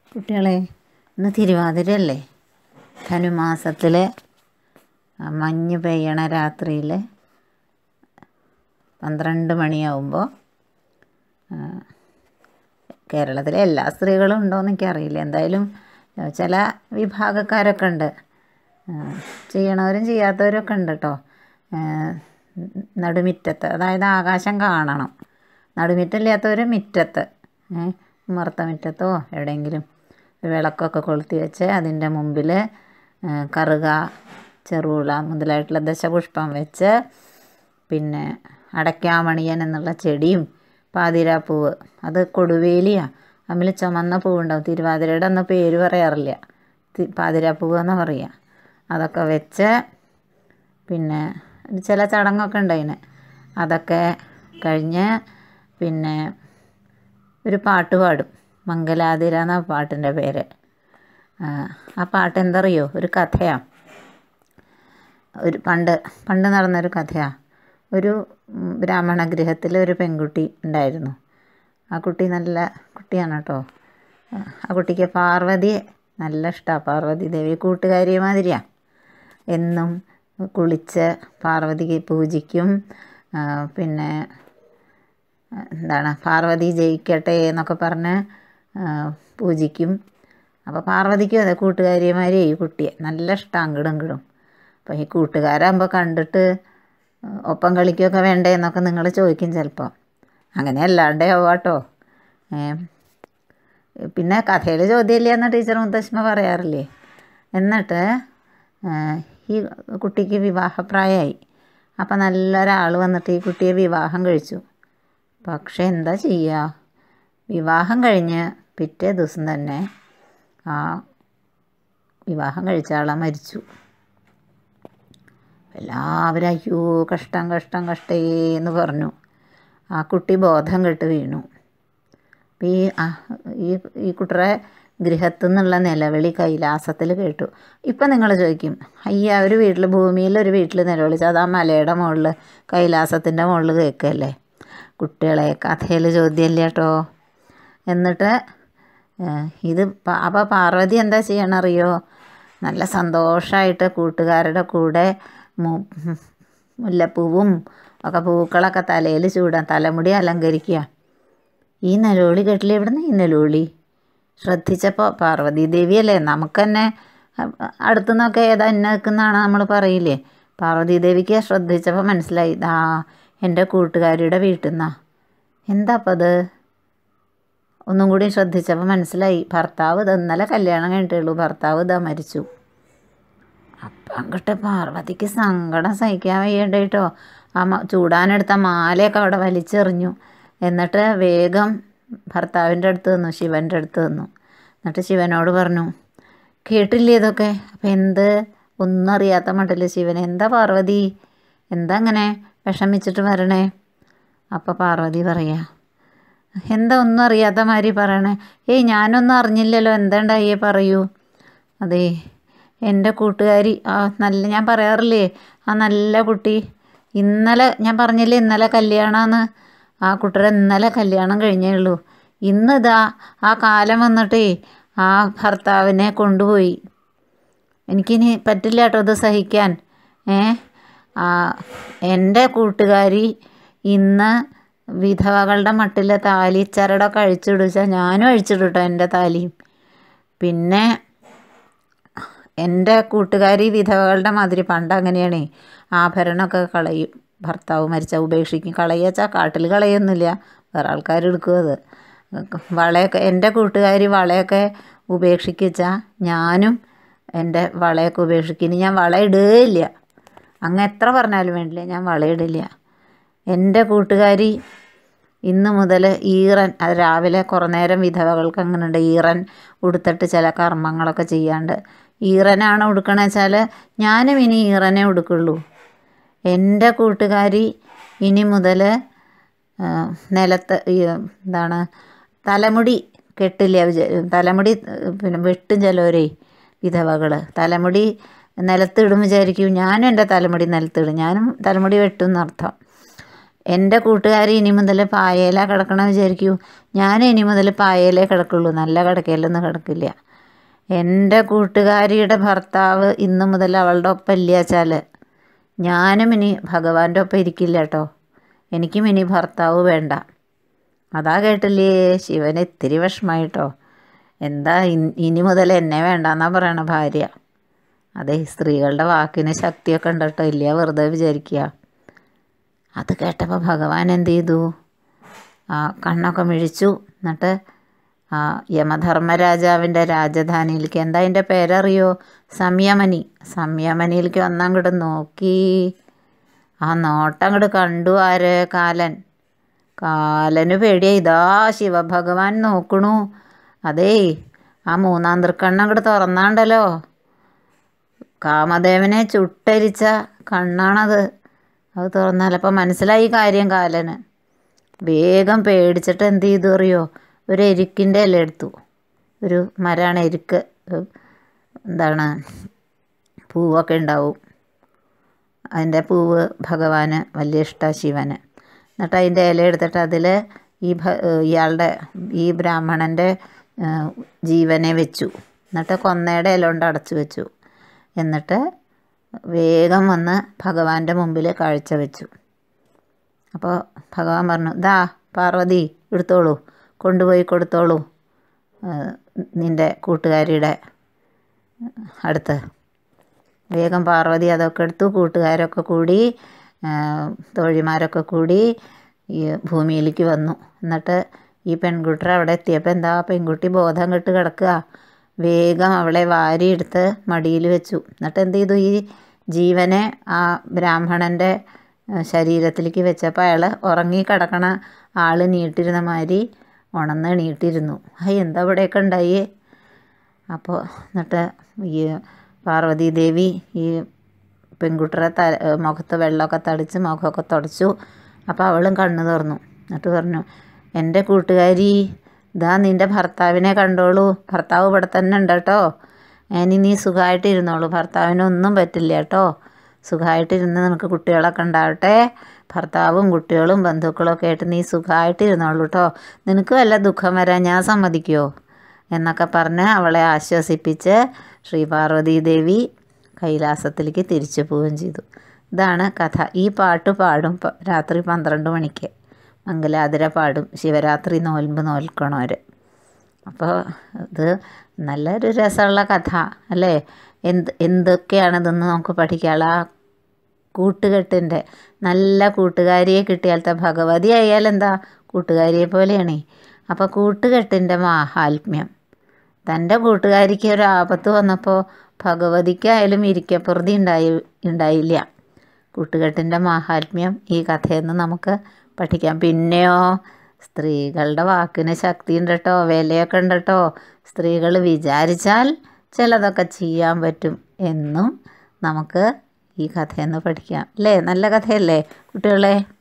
കുട്ടികളെ ഇന്ന് തിരുവാതിരയല്ലേ ധനുമാസത്തിലെ ആ മഞ്ഞ് പെയ്യണ രാത്രിയിൽ പന്ത്രണ്ട് മണിയാവുമ്പോൾ കേരളത്തിലെ എല്ലാ സ്ത്രീകളും ഉണ്ടോയെന്ന് എനിക്കറിയില്ല എന്തായാലും ചില വിഭാഗക്കാരൊക്കെ ഉണ്ട് ആ, ചെയ്യണവരും ചെയ്യാത്തവരൊക്കെ ഉണ്ട് കേട്ടോ നടുമിറ്റത്ത് അതായത് ആകാശം കാണണം നടുമിറ്റമില്ലാത്തവർ മുറ്റത്ത് ഏ, ഉമ്മറത്തെ മുറ്റത്തോ എവിടെയെങ്കിലും ഒരു വിളക്കൊക്കെ കൊളുത്തി വെച്ച് അതിൻ്റെ മുമ്പിൽ കറുക ചെറുവിള മുതലായിട്ടുള്ള ദശപുഷ്പം വെച്ച് പിന്നെ അടയ്ക്കാമണിയൻ എന്നുള്ള ചെടിയും പാതിരാപ്പൂവ് അത് കൊടുവേലിയാണ് അതിൽ ചുമന്ന പൂവുണ്ടാവും തിരുവാതിരയുടെ അന്ന് പേര് പറയാറില്ല തി- പാതിരാപ്പൂവ് എന്നാണ് പറയുക അതൊക്കെ വെച്ച് പിന്നെ ചില ചടങ്ങൊക്കെ ഉണ്ട് അതിന് അതൊക്കെ കഴിഞ്ഞ് പിന്നെ ഒരു പാട്ട് പാടും മംഗലാതിര എന്ന പാട്ടിൻ്റെ പേര് ആ, ആ പാട്ട് എന്തറിയോ ഒരു കഥയാണ് ഒരു പണ്ട് പണ്ട് നടന്നൊരു കഥയാണ് ഒരു ഉം, ബ്രാഹ്മണ ഗൃഹത്തിൽ ഒരു പെൺകുട്ടി ഉണ്ടായിരുന്നു ആ കുട്ടി നല്ല കുട്ടിയാണ് കേട്ടോ ആ കുട്ടിക്ക് പാർവതിയെ നല്ല ഇഷ്ടമാണ് പാർവതി ദേവി കൂട്ടുകാരി മാതിരിയാണ് എന്നും കുളിച്ച് പാർവതിക്ക് പൂജിക്കും ആ, പിന്നെ ആ, എന്താണ് പാർവതി ജയിക്കട്ടെ എന്നൊക്കെ പറഞ്ഞ് ആ, പൂജിക്കും അപ്പോൾ പാർവതിക്കും അതെ കൂട്ടുകാരിമാരെ ഈ കുട്ടിയെ നല്ല ഇഷ്ടം അങ്ങടും ഇങ്ങടും അപ്പോൾ ഈ കൂട്ടുകാരാകുമ്പോൾ കണ്ടിട്ട് ഒപ്പം കളിക്കുകയൊക്കെ വേണ്ടേ എന്നൊക്കെ നിങ്ങൾ ചോദിക്കും ചിലപ്പോൾ അങ്ങനെ അല്ലാണ്ടേ ആവാട്ടോ ഏ പിന്നെ കഥയിൽ ചോദ്യമില്ല എന്ന് ടീച്ചർ മുത്തശ്ശിമ പറയാറില്ലേ എന്നിട്ട് ആ, ഈ കുട്ടിക്ക് വിവാഹപ്രായമായി അപ്പം നല്ലൊരാൾ വന്നിട്ട് ഈ കുട്ടിയെ വിവാഹം കഴിച്ചു പക്ഷെ എന്താ ചെയ്യുക വിവാഹം കഴിഞ്ഞ് പിറ്റേ ദിവസം തന്നെ ആ വിവാഹം കഴിച്ച ആളെ മരിച്ചു എല്ലാവരും അയ്യോ കഷ്ടം കഷ്ടം കഷ്ടേ എന്ന് പറഞ്ഞു ആ കുട്ടി ബോധം കെട്ട് വീണു അപ്പം ഈ ആ, ഈ ഈ കുട്ടറെ ഗൃഹത്തു നിന്നുള്ള നിലവിളി കൈലാസത്തിൽ കേട്ടു ഇപ്പം നിങ്ങൾ ചോദിക്കും അയ്യ ഒരു വീട്ടിൽ ഭൂമിയിൽ ഒരു വീട്ടിൽ നിലവിളിച്ച് അത് ആ മലയുടെ മുകളിൽ കൈലാസത്തിൻ്റെ മുകളിൽ കേൾക്കല്ലേ കുട്ടികളെ കഥയിൽ ചോദ്യമില്ല കേട്ടോ എന്നിട്ട് ഏഹ്, ഇത് പ- അപ്പോൾ പാർവതി എന്താ ചെയ്യണറിയോ നല്ല സന്തോഷമായിട്ട് കൂട്ടുകാരുടെ കൂടെ മു- മുല്ലപ്പൂവും ഒക്കെ പൂക്കളൊക്കെ തലയിൽ ചൂടാൻ തലമുടി അലങ്കരിക്കുക ഈ നെലോളി കേട്ടില്ല എവിടുന്ന് ഈ നെലോളി ശ്രദ്ധിച്ചപ്പോൾ പാർവതി ദേവിയല്ലേ നമുക്ക് തന്നെ അടുത്തു നിന്നൊക്കെ ഏതാ എന്നെ നിൽക്കുന്നതാണ് നമ്മൾ പറയില്ലേ പാർവതി ദേവിക്ക് ശ്രദ്ധിച്ചപ്പോൾ മനസ്സിലായി ആ എൻ്റെ കൂട്ടുകാരിയുടെ വീട്ടിൽ നിന്നാ എന്താ അപ്പം അത് ഒന്നും കൂടി ശ്രദ്ധിച്ചപ്പോൾ മനസ്സിലായി ഭർത്താവ് ഇത് ഇന്നലെ കല്യാണം കഴിഞ്ഞിട്ടുള്ളൂ ഭർത്താവ് ഇതാ മരിച്ചു അപ്പം അങ്ങോട്ട് പാർവതിക്ക് സങ്കടം സഹിക്കാൻ വയ്യണ്ട കേട്ടോ ആ മ- ചൂടാനെടുത്ത മാലയൊക്കെ അവിടെ വലിച്ചെറിഞ്ഞു എന്നിട്ട് വേഗം ഭർത്താവിൻ്റെ അടുത്ത് നിന്നു ശിവൻ്റെ അടുത്ത് നിന്നു എന്നിട്ട് ശിവനോട് പറഞ്ഞു കേട്ടില്ലേ ഇതൊക്കെ അപ്പം എന്ത് ഒന്നും അറിയാത്ത മട്ടിൽ ശിവൻ എന്താ പാർവതി എന്താ അങ്ങനെ വിഷമിച്ചിട്ട് വരണേ അപ്പം പാർവതി പറയാ എന്താ ഒന്നും അറിയാത്ത മാതിരി പറയണേ ഏയ് ഞാനൊന്നും അറിഞ്ഞില്ലല്ലോ എന്താ ഉണ്ടായേ പറയൂ അതെ എൻ്റെ കൂട്ടുകാരി ആ നല്ല ഞാൻ പറയാറില്ലേ ആ നല്ല കുട്ടി ഇന്നലെ ഞാൻ പറഞ്ഞില്ലേ ഇന്നലെ കല്യാണമാണ് ആ കുട്ടിയുടെ ഇന്നലെ കല്യാണം കഴിഞ്ഞേ ഉള്ളൂ ഇന്നിതാ ആ കാലം വന്നിട്ടേ ആ ഭർത്താവിനെ കൊണ്ടുപോയി എനിക്കിനി പറ്റില്ല കേട്ടോ ഇത് സഹിക്കാൻ ഏ ആ എൻ്റെ കൂട്ടുകാരി ഇന്ന് വിധവകളുടെ മട്ടിലെ താലി ചരടൊക്കെ അഴിച്ചിടുച്ചാൽ ഞാനും അഴിച്ചിടും കേട്ടോ എൻ്റെ താലിയും പിന്നെ എൻ്റെ കൂട്ടുകാരി വിധവകളുടെ മാതിരി പണ്ട് അങ്ങനെയാണേ ആഭരണമൊക്കെ കളയും ഭർത്താവ് മരിച്ചാൽ ഉപേക്ഷിക്കും കളയുവച്ചാൽ കാട്ടിൽ കളയൊന്നുമില്ല വേറെ ആൾക്കാർ എടുക്കും അത് വളയൊക്കെ എൻ്റെ കൂട്ടുകാരി വളയൊക്കെ ഉപേക്ഷിക്കിച്ചാൽ ഞാനും എൻ്റെ വളയൊക്കെ ഉപേക്ഷിക്കും ഇനി ഞാൻ വള ഇടുകയില്ല അങ്ങ് എത്ര പറഞ്ഞാലും വേണ്ടില്ല ഞാൻ വളയിടില്ല എൻ്റെ കൂട്ടുകാരി ഇന്ന് മുതൽ ഈറൻ അത് രാവിലെ കുറേ നേരം വിധവകൾക്ക് അങ്ങനെ ഉണ്ട് ഈറൻ ഉടുത്തിട്ട് ചില കർമ്മങ്ങളൊക്കെ ചെയ്യാണ്ട് ഈറനാണ് ഉടുക്കണ വെച്ചാൽ ഞാനും ഇനി ഈറനെ ഉടുക്കുള്ളൂ എൻ്റെ കൂട്ടുകാരി ഇനി മുതൽ നിലത്ത് ഈ എന്താണ് തലമുടി കെട്ടില്ല വിചാ- തലമുടി ഏഹ്, പിന്നെ വെട്ടും ചിലവരെ വിധവകൾ തലമുടി നിലത്തിടും വിചാരിക്കും ഞാനും എൻ്റെ തലമുടി നിലത്തിടും ഞാനും തലമുടി വെട്ടും എന്നർത്ഥം എൻ്റെ കൂട്ടുകാർ ഇനി മുതൽ പായയില കിടക്കണം വിചാരിക്കൂ ഞാൻ ഇനി മുതൽ പായയിലേ കിടക്കുള്ളൂ നല്ല കിടക്കയിലൊന്നും കിടക്കില്ല എൻ്റെ കൂട്ടുകാരിയുടെ ഭർത്താവ് ഇന്ന് മുതൽ അവളുടെ ഒപ്പം ഇല്ല വെച്ചാൽ ഞാനും ഇനി ഭഗവാന്റെ ഒപ്പം ഇരിക്കില്ല കേട്ടോ എനിക്കും ഇനി ഭർത്താവ് വേണ്ട അതാ കേട്ടില്ലേ ശിവന് ഇത്തിരി വിഷമായിട്ടോ എന്താ ഇൻ- ഇനി മുതൽ എന്നെ വേണ്ടെന്നാ പറയണ ഭാര്യ അതെ സ്ത്രീകളുടെ വാക്കിന് ശക്തിയൊക്കെ ഉണ്ട് കേട്ടോ ഇല്ല വെറുതെ വിചാരിക്കുക അത് കേട്ടപ്പോൾ ഭഗവാൻ എന്ത് ചെയ്തു ആ കണ്ണൊക്കെ മിഴിച്ചു എന്നിട്ട് ആ യമധർമ്മരാജാവിൻ്റെ രാജധാനിയിലേക്ക് എന്താ അതിൻ്റെ പേരറിയോ സംയമനി സംയമനിയിലേക്ക് ഒന്നങ്ങോട്ട് നോക്കി ആ നോട്ടം അങ്ങോട്ട് കണ്ടു ആര് കാലൻ കാലന് പേടിയാ ഇതാ ശിവഭഗവാൻ നോക്കണു അതേ ആ മൂന്നാം തൃക്കണ്ണം അങ്ങോട്ട് തുറന്നാണ്ടല്ലോ കാമദേവനെ ചുട്ടരിച്ച കണ്ണാണത് അത് തുറന്നാലപ്പോൾ മനസ്സിലായി കാര്യം കാലന് വേഗം പേടിച്ചിട്ട് എന്ത് ചെയ്തു അറിയോ ഒരു എരിക്കിൻ്റെ ഇല എടുത്തു ഒരു മരമാണ് എരിക്ക് ഏഹ് എന്താണ് പൂവൊക്കെ ഉണ്ടാവും അതിൻ്റെ പൂവ് ഭഗവാന് വലിയ ഇഷ്ടമാണ് ശിവന് എന്നിട്ട് അതിൻ്റെ ഇല എടുത്തിട്ട് അതിൽ ഈ ഭ ഇയാളുടെ ഈ ബ്രാഹ്മണൻ്റെ ഏഹ്, ജീവനെ വെച്ചു എന്നിട്ട് കൊന്നയുടെ ഇല കൊണ്ട് അടച്ചു വെച്ചു എന്നിട്ട് വേഗം വന്ന് ഭഗവാന്റെ മുമ്പിൽ കാഴ്ച വെച്ചു അപ്പോൾ ഭഗവാൻ പറഞ്ഞു ദാ പാർവതി എടുത്തോളൂ കൊണ്ടുപോയി കൊടുത്തോളൂ ഏഹ്, നിൻ്റെ കൂട്ടുകാരിയുടെ അടുത്ത് വേഗം പാർവതി അതൊക്കെ എടുത്തു കൂട്ടുകാരൊക്കെ കൂടി ആ, തോഴിമാരൊക്കെ കൂടി ഈ ഭൂമിയിലേക്ക് വന്നു എന്നിട്ട് ഈ പെൺകുട്ടി അവിടെ എത്തിയപ്പോൾ എന്താ പെൺകുട്ടി ബോധം കെട്ട് കിടക്കുക വേഗം അവളെ വാരിയെടുത്ത് മടിയിൽ വെച്ചു എന്നിട്ട് എന്ത് ചെയ്തു ഈ ജീവനെ ആ ബ്രാഹ്മണൻ്റെ ആ, ശരീരത്തിലേക്ക് വെച്ചപ്പോൾ അയാൾ ഉറങ്ങി കിടക്കണ ആൾ നീട്ടിരുന്ന മാതിരി ഉണന്ന് എണീട്ടിരുന്നു ഹൈ എന്താ ഇവിടെയൊക്കെ ഉണ്ടായേ അപ്പോൾ എന്നിട്ട് ഈ പാർവതി ദേവി ഈ പെൺകുട്ടിയുടെ ത മുഖത്ത് വെള്ളമൊക്കെ തളിച്ച് മുഖമൊക്കെ തുടച്ചു അപ്പോൾ അവളും കണ്ണു തുറന്നു എന്നിട്ട് പറഞ്ഞു എൻ്റെ കൂട്ടുകാരി ഇതാ നിൻ്റെ ഭർത്താവിനെ കണ്ടോളൂ ഭർത്താവ് ഇവിടെ തന്നെ ഉണ്ട് കേട്ടോ ഇനി നീ സുഖമായിട്ടിരുന്നോളൂ ഭർത്താവിനൊന്നും പറ്റില്ല കേട്ടോ സുഖമായിട്ടിരുന്ന് നിനക്ക് കുട്ടികളൊക്കെ ഉണ്ടാവട്ടെ ഭർത്താവും കുട്ടികളും ബന്ധുക്കളും ഒക്കെ ആയിട്ട് നീ സുഖമായിട്ടിരുന്നോളൂ കേട്ടോ നിനക്ക് വല്ല ദുഃഖം വരാൻ ഞാൻ സമ്മതിക്കുമോ എന്നൊക്കെ പറഞ്ഞ് അവളെ ആശ്വസിപ്പിച്ച് ശ്രീ പാർവതി ദേവി കൈലാസത്തിലേക്ക് തിരിച്ചു പോവുകയും ചെയ്തു ഇതാണ് കഥ ഈ പാട്ട് പാടും പ- രാത്രി പന്ത്രണ്ട് മണിക്ക് മംഗലാതിര പാടും ശിവരാത്രി നോൽമ്പ് നോൽക്കണവർ അപ്പോൾ ഇത് നല്ലൊരു രസമുള്ള കഥ അല്ലേ എന്ത് എന്തൊക്കെയാണിതെന്ന് നമുക്ക് പഠിക്കാനുള്ള ആ കൂട്ടുകെട്ടിൻ്റെ നല്ല കൂട്ടുകാരിയെ കിട്ടിയാലത്തെ ഭഗവതി ആയാൽ എന്താ കൂട്ടുകാരിയെ പോലെയാണ് അപ്പോൾ കൂട്ടുകെട്ടിൻ്റെ മാഹാത്മ്യം തൻ്റെ കൂട്ടുകാരിക്ക് ഒരു ആപത്ത് വന്നപ്പോൾ ഭഗവതിക്കായാലും ഇരിക്കപ്പുറതി ഉണ്ടായി ഉണ്ടായില്ല കൂട്ടുകെട്ടിൻ്റെ മാഹാത്മ്യം ഈ കഥയെന്ന് നമുക്ക് പഠിക്കാം പിന്നെയോ സ്ത്രീകളുടെ വാക്കിന് ശക്തി ഉണ്ട് കേട്ടോ വിലയൊക്കെ ഉണ്ട് കേട്ടോ സ്ത്രീകൾ വിചാരിച്ചാൽ ചിലതൊക്കെ ചെയ്യാൻ പറ്റും എന്നും നമുക്ക് ഈ കഥയെന്ന് പഠിക്കാം അല്ലേ നല്ല കഥയല്ലേ കുട്ടികളെ